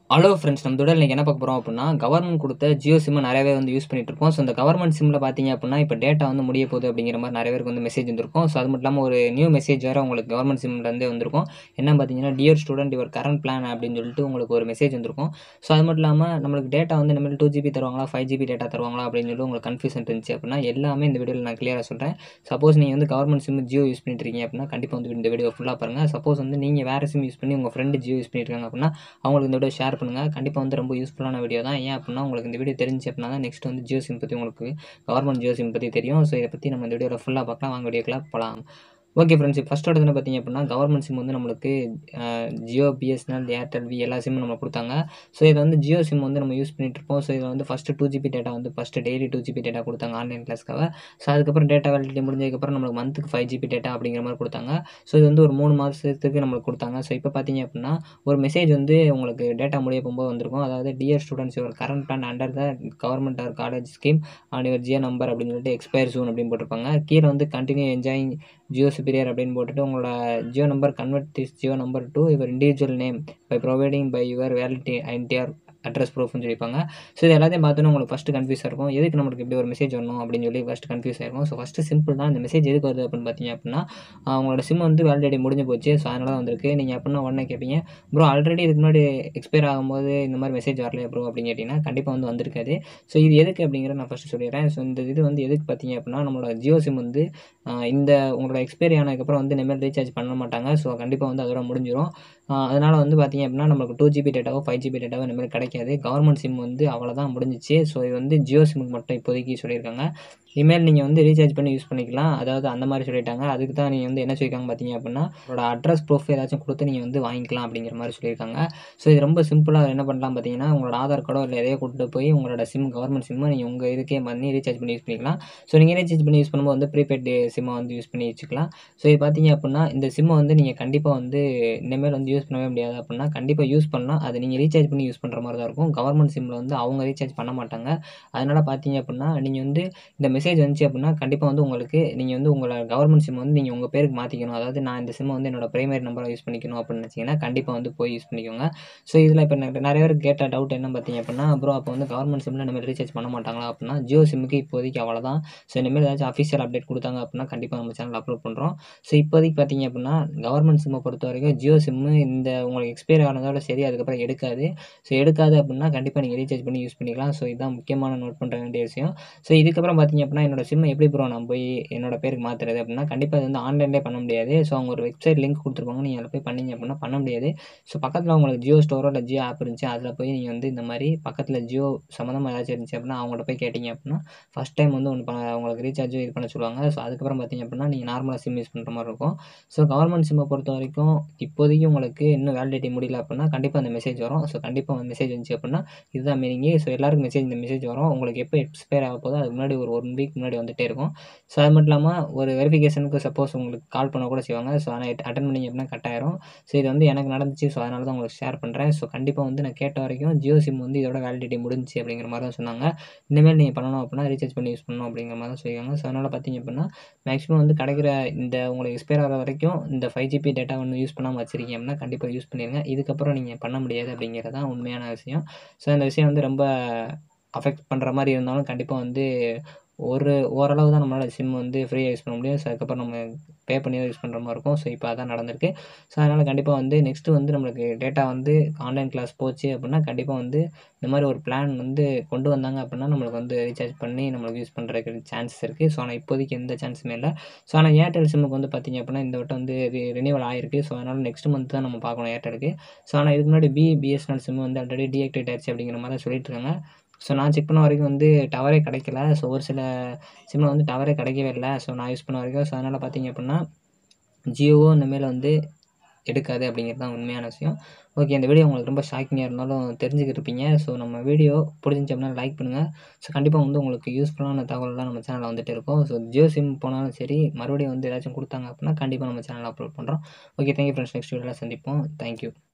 hello friends நம்ம தொடர் இன்றைக்கி என்ன பார்க்க போகிறோம் அப்படின்னா கவர்மெண்ட் கொடுத்த ஜியோ சிம்மை நிறையவே வந்து யூஸ் பண்ணிட்டு இருக்கோம் ஸோ இந்த கவர்மெண்ட் சிம்மில் பார்த்தீங்க அப்படின்னா இப்போ டேட்டா வந்து முடிய போகுது அப்படிங்கிற மாதிரி நிறைய பேருக்கு வந்து மெசேஜ் வந்திருக்கும் ஸோ அது மட்டும் இல்லாமல் ஒரு நியூ மெசேஜ் வேறு உங்களுக்கு கவர்மெண்ட் சிம்லேருந்தே வந்திருக்கும் என்ன பார்த்தீங்கன்னா dear student your current plan அப்படின்னு சொல்லிட்டு உங்களுக்கு ஒரு மெசேஜ் வந்திருக்கும் ஸோ அது மட்டும் இல்லாமல் நம்மளுக்கு டேட்டா வந்து இனிமேல் டூ ஜிபி தருவாங்களா ஃபைவ் ஜிபி டேட்டா தருவாங்களா அப்படின்னு சொல்லி உங்களுக்கு கன்ஃபியூஷன் இருந்துச்சு அப்படின்னா எல்லாமே இந்த வீடியோவில் நான் கிளியராக சொல்கிறேன் சப்போஸ் நீங்கள் வந்து கவர்மெண்ட் சிம் ஜியோ யூஸ் பண்ணிட்டு இருக்கீங்க அப்படின்னா கண்டிப்பாக வந்து இந்த வீடியோ ஃபுல்லாக பாருங்கள் சப்போஸ் வந்து நீங்கள் வேறு சிம் யூஸ் பண்ணி உங்கள் ஃப்ரெண்டு ஜியோ யூஸ் பண்ணிட்டு இருக்காங்க அப்படின்னா அவங்களுக்கு இந்த வீடியோ ஷேர் பண்ணுங்கள் கண்டிப்பாக வந்து ரொம்ப யூஸ்ஃபுல்லான வீடியோ தான் ஏன் அப்படின்னா உங்களுக்கு இந்த வீடியோ தெரிஞ்சு அப்படின்னா தான் நெக்ஸ்ட் வந்து ஜியோ சிம் பற்றி உங்களுக்கு கவர்மெண்ட் ஜியோ சிம் பற்றி தெரியும் ஸோ இதை பற்றி நம்ம இந்த வீடியோவில் ஃபுல்லாக பார்க்கலாம் வாங்க வீடியோக்குள்ள போகலாம் ஓகே ஃப்ரெண்ட்ஸ் ஃபஸ்ட் எடுத்து பார்த்தீங்க அப்படின்னா கவர்மெண்ட் சிம் வந்து நம்மளுக்கு ஜியோ பிஎஸ்என்எல் ஏர்டெல் வி எல்லா சிம்மும் நம்ம கொடுத்தாங்க ஸோ இதை வந்து ஜியோ சிம் வந்து நம்ம யூஸ் பண்ணிட்டு இருப்போம் ஸோ இதில் வந்து ஃபஸ்ட்டு டூ ஜிபி டேட்டா வந்து first daily two GB data கொடுத்தாங்க ஆன்லைன் கிளாஸ்க்காக ஸோ அதுக்கப்புறம் டேட்டா வேலிடிட்டி முடிஞ்சதுக்கப்புறம் நம்மளுக்கு மந்த்துக்கு ஃபைவ் ஜிபி டேட்டா அப்படிங்கிற மாதிரி கொடுத்தாங்க ஸோ இது வந்து ஒரு மூணு மாதத்துக்கு நம்மளுக்கு கொடுத்தாங்க ஸோ இப்போ பார்த்தீங்க அப்படின்னா ஒரு மெசேஜ் வந்து உங்களுக்கு டேட்டா முடிய போகும்போது வந்திருக்கும் அதாவது dear students your current plan under the government or college scheme and your Jio number அப்படின்னு சொல்லிட்டு எக்ஸ்பயர் சூன் அப்படின்னு போட்டிருப்பாங்க கீழே வந்து கண்டினியூ என்ஜாயிங் ஜியோ சுப்பீரியர் அப்படின்னு போட்டுட்டு உங்களோட Jio number convert this Jio number to your individual name by providing by your validity என்டிஆர் அட்ரஸ் ப்ரூஃப்னு சொல்லியிருப்பாங்க ஸோ இது எல்லாத்தையும் பார்த்தோன்னா உங்களுக்கு ஃபஸ்ட்டு கன்ஃபியூஸாக இருக்கும் எதுக்கு நம்மளுக்கு இப்படி ஒரு மெசேஜ் வரணும் அப்படின்னு சொல்லி ஃபஸ்ட்டு கன்ஃபியூஸ் ஆயிருக்கும் ஸோ ஃபஸ்ட்டு சிம்பிள் தான் இந்த மெசேஜ் எதுக்கு வருது அப்படின்னு பார்த்தீங்க அப்படின்னா உங்களோட சிம் வந்து வேலிடிட்டி முடிஞ்சு போச்சு ஸோ அதனால தான் வந்திருக்கு நீங்கள் அப்படின்னா உடனே கேட்பீங்க ப்ரோ ஆல்ரெடி இதுக்கு முன்னாடி எக்ஸ்பயர் ஆகும்போது இந்த மாதிரி மெசேஜ் வரலையா ப்ரோ அப்படின்னு கேட்டிங்கன்னா கண்டிப்பாக வந்து வந்திருக்காது ஸோ இது எதுக்கு அப்படிங்கிறத நான் ஃபஸ்ட்டு சொல்லிடுறேன் ஸோ இந்த இது வந்து எதுக்கு பார்த்தீங்க அப்படின்னா நம்மளோட ஜியோ சிம் வந்து இந்த உங்களோட எக்ஸ்பைரி ஆனதுக்கப்புறம் வந்து இனிமேல் ரீசார்ஜ் பண்ண மாட்டாங்க ஸோ கண்டிப்பாக வந்து அதோட முடிஞ்சிடும் அதனால் வந்து பார்த்திங்க அப்படின்னா நம்மளுக்கு டூ ஜிபி டேட்டாவோ ஃபைவ் ஜிபி டேட்டாவோ இனிமேல் கிடைக்காது கவர்மெண்ட் சிம் வந்து அவ்வளோதான் முடிஞ்சிச்சு ஸோ இது வந்து ஜியோ சிம்முக்கு மட்டும் இப்போதைக்கு சொல்லியிருக்காங்க இமெயில் நீங்கள் வந்து ரீசார்ஜ் பண்ணி யூஸ் பண்ணிக்கலாம் அதாவது அந்த மாதிரி சொல்லிட்டாங்க அதுக்கு தான் நீங்கள் வந்து என்ன சொல்லியிருக்காங்க பார்த்தீங்க அப்படின்னா உங்களோட அட்ரஸ் ப்ரூஃப் ஏதாச்சும் கொடுத்து நீங்கள் வந்து வாங்கிக்கலாம் அப்படிங்கிற மாதிரி சொல்லியிருக்காங்க ஸோ இது ரொம்ப சிம்பிளாக என்ன பண்ணலாம் பார்த்தீங்கன்னா உங்களோட ஆதார் கார்டோ இல்லை எதையோ கொண்டு போய் உங்களோட சிம் கவர்மெண்ட் சிம்மை நீங்கள் உங்கள் இதுக்கே பண்ணி ரீசார்ஜ் பண்ணி யூஸ் பண்ணிக்கலாம் ஸோ நீங்கள் ரீசார்ஜ் பண்ணி யூஸ் பண்ணும்போது வந்து ப்ரீபெய்ட் சிம்மை வந்து யூஸ் பண்ணி வச்சுக்கலாம் ஸோ இது பார்த்தீங்க அப்படின்னா இந்த சிம்மை வந்து நீங்கள் கண்டிப்பாக வந்து இனிமேல் வந்து யூஸ் பண்ணவே முடியாது அப்படின்னா கண்டிப்பாக யூஸ் பண்ணலாம் அது நீங்கள் ரீசார்ஜ் பண்ணி யூஸ் பண்ணுற மாதிரி தான் இருக்கும் கவர்மெண்ட் சிம்மில் வந்து அவங்க ரீசார்ஜ் பண்ண மாட்டாங்க அதனால் பார்த்தீங்க அப்படின்னா நீங்கள் வந்து இந்த மெசேஜ் வந்துச்சு அப்படின்னா கண்டிப்பாக வந்து உங்களுக்கு நீங்கள் வந்து உங்களோட கவர்மெண்ட் சிம் வந்து நீங்கள் உங்கள் பேருக்கு மாற்றிக்கணும் அதாவது நான் இந்த சிம்மை வந்து என்னோட பிரைமரி நம்பராக யூஸ் பண்ணிக்கணும் அப்படின்னு நினச்சிங்கன்னா கண்டிப்பாக வந்து போய் யூஸ் பண்ணிக்கோங்க ஸோ இதில் இப்போ நிறைய பேர் கேட்ட டவுட் என்ன பார்த்தீங்க அப்படின்னா அப்புறம் அப்போ வந்து கவர்மெண்ட் சிம்மில் இனிமேல் ரீசார்ஜ் பண்ண மாட்டாங்களா அப்படின்னா ஜியோ சிம்முக்கு இப்போதைக்கு அவ்வளோதான் ஸோ இனிமேல் ஏதாச்சும் அஃபிஷியல் அப்டேட் கொடுத்தாங்க அப்படின்னா கண்டிப்பாக நம்ம சேனல் அப்லோட் பண்ணுறோம் ஸோ இப்போதைக்கு பார்த்தீங்க அப்படின்னா கவர்மெண்ட் சிம்மை பொறுத்த வரைக்கும் ஜியோ சிம்மு இந்த உங்களுக்கு எக்ஸ்பைரி ஆனதோட சரி அதுக்கப்புறம் எடுக்காது ஸோ எடுக்காது அப்படின்னா கண்டிப்பாக நீங்கள் ரீசார்ஜ் பண்ணி யூஸ் பண்ணிக்கலாம் ஸோ இதுதான் முக்கியமான நோட் பண்ணுற வேண்டிய விஷயம் ஸோ இதுக்கப்புறம் பார்த்தீங்க அப்படின்னா என்னோட சிம்மை எப்படி ப்ரோ நான் போய் என்னோட பேருக்கு மாற்றுறது அப்படின்னா கண்டிப்பாக அது வந்து ஆன்லைன்லேயே பண்ண முடியாது ஸோ அவங்க ஒரு வெப்சைட் லிங்க் கொடுத்துருப்பாங்க நீங்கள் அதில் போய் பண்ணீங்க அப்படின்னா பண்ண முடியாது ஸோ பக்கத்தில் உங்களுக்கு ஜியோ ஸ்டோரோ இல்லை ஜியோ ஆப் இருந்துச்சு அதில் போய் நீங்கள் வந்து இந்த மாதிரி பக்கத்தில் ஜியோ சம்மந்தமாக ஏதாச்சும் இருந்துச்சு அப்படின்னா அவங்கள்ட்ட போய் கேட்டிங்க அப்படின்னா ஃபஸ்ட் டைம் வந்து ஒன்று பண்ண உங்களுக்கு ரீசார்ஜ் இது பண்ண சொல்லுவாங்க ஸோ அதுக்கப்புறம் பார்த்தீங்க அப்படின்னா நீங்கள் நார்மலாக சிம் யூஸ் பண்ணுற மாதிரி இருக்கும் ஸோ கவர்மெண்ட் சிம்மை பொறுத்த வரைக்கும் இப்போதைக்கு உங்களுக்கு இன்னும் வேலிடிட்டி முடியல அப்படின்னா கண்டிப்பாக அந்த மெசேஜ் வரும் ஸோ கண்டிப்பாக அந்த மெசேஜ் வந்துச்சு அப்படின்னா இதுதான் மீனிங்கு ஸோ எல்லாருக்கும் மெசேஜ் இந்த மெசேஜ் வரும் உங்களுக்கு எப்போ எக்ஸ்பயர் ஆக போதோ அதுக்கு முன்னாடி ஒரு ஒன் வீக் முன்னாடி வந்துகிட்டே இருக்கும் ஸோ அது மட்டும் இல்லாமல் ஒரு வெரிஃபிகேஷனுக்கு சப்போஸ் உங்களுக்கு கால் பண்ண கூட செய்வாங்க ஸோ ஆனால் அட்டன் பண்ணிங்க அப்படின்னா கட் ஆயிரும் ஸோ இது வந்து எனக்கு நடந்துச்சு ஸோ அதனால தான் உங்களுக்கு ஷேர் பண்ணுறேன் ஸோ கண்டிப்பாக வந்து நான் கேட்ட வரைக்கும் ஜியோ சிம் வந்து இதோட வேலிடிட்டி முடிஞ்சிச்சு அப்படிங்கிற மாதிரி தான் சொன்னாங்க இனிமேல் நீங்கள் பண்ணணும் அப்படின்னா ரீசார்ஜ் பண்ணி யூஸ் பண்ணணும் அப்படிங்கிற மாதிரி தான் சொல்லியிருக்காங்க ஸோ அதனால் பார்த்தீங்க அப்படின்னா மேக்ஸிமம் வந்து கிடைக்கிற இந்த உங்களுக்கு எக்ஸ்பயர் ஆகிற வரைக்கும் இந்த ஃபைவ் ஜிபி டேட்டா ஒன்று யூஸ் பண்ணாமல் வச்சிருக்கீங்க அப்படின்னா கண்டிப்பாக யூஸ் பண்ணிடுங்க இதுக்கப்புறம் நீங்கள் பண்ண முடியாது அப்படிங்கிறது தான் உண்மையான விஷயம் ஸோ அந்த விஷயம் வந்து ரொம்ப அஃபெக்ட் பண்ணுற மாதிரி இருந்தாலும் கண்டிப்பாக வந்து ஒரு ஓரளவு தான் நம்மளால் சிம் வந்து ஃப்ரீயாக யூஸ் பண்ண முடியும் ஸோ அதுக்கப்புறம் நம்ம பே பண்ணி தான் யூஸ் பண்ணுற மாதிரி இருக்கும் ஸோ இப்போ அதான் நடந்திருக்கு ஸோ அதனால் கண்டிப்பாக வந்து நெக்ஸ்ட்டு வந்து நம்மளுக்கு டேட்டா வந்து ஆன்லைன் கிளாஸ் போச்சு அப்படின்னா கண்டிப்பாக வந்து இந்த மாதிரி ஒரு பிளான் வந்து கொண்டு வந்தாங்க அப்படின்னா நம்மளுக்கு வந்து ரீசார்ஜ் பண்ணி நம்மளுக்கு யூஸ் பண்ணுறதுக்கு சான்சஸ் இருக்குது ஸோ ஆனால் இப்போதைக்கு எந்த சான்ஸுமே இல்லை ஸோ ஆனால் ஏர்டெல் சிம்முக்கு வந்து பார்த்திங்க அப்படின்னா இந்த வட்டம் வந்து ரினிவல் ஆயிருக்கு ஸோ அதனால் நெக்ஸ்ட் மந்த் தான் நம்ம பார்க்கணும் ஏர்டெலுக்கு ஸோ ஆனால் இதுக்கு முன்னாடி பி பிஎஸ்என்எல் சிம் வந்து ஆல்ரெடி டீஆக்டிவேட் ஆயிடுச்சு அப்படிங்கிற மாதிரி சொல்லிட்டு இருக்காங்க ஸோ நான் செக் பண்ண வரைக்கும் வந்து டவரே கிடைக்கல ஸோ ஒரு சில சிம்மில் வந்து டவரே கிடைக்கவே இல்லை ஸோ நான் யூஸ் பண்ண வரைக்கும் ஸோ அதனால் பார்த்தீங்க அப்படின்னா ஜியோவோ இனிமேல் வந்து எடுக்காது அப்படிங்கிறது தான் உண்மையான விஷயம் ஓகே இந்த வீடியோ உங்களுக்கு ரொம்ப ஷாக்கிங்காக இருந்தாலும் தெரிஞ்சுக்கிட்டு இருப்பீங்க ஸோ நம்ம வீடியோ பிடிச்சிருந்துச்சு அப்படின்னா லைக் பண்ணுங்கள் ஸோ கண்டிப்பாக வந்து உங்களுக்கு யூஸ்ஃபுல்லான தகவல்லாம் நம்ம சேனலில் வந்துட்டு இருக்கும் ஸோ ஜியோ சிம் போனாலும் சரி மறுபடியும் வந்து ஏதாச்சும் கொடுத்தாங்க அப்படின்னா கண்டிப்பாக நம்ம சேனலில் அப்லோட் பண்ணுறோம் ஓகே தேங்க்யூ ஃப்ரெண்ட்ஸ் நெக்ஸ்ட் வீடியோவில் சந்திப்போம் தேங்க்யூ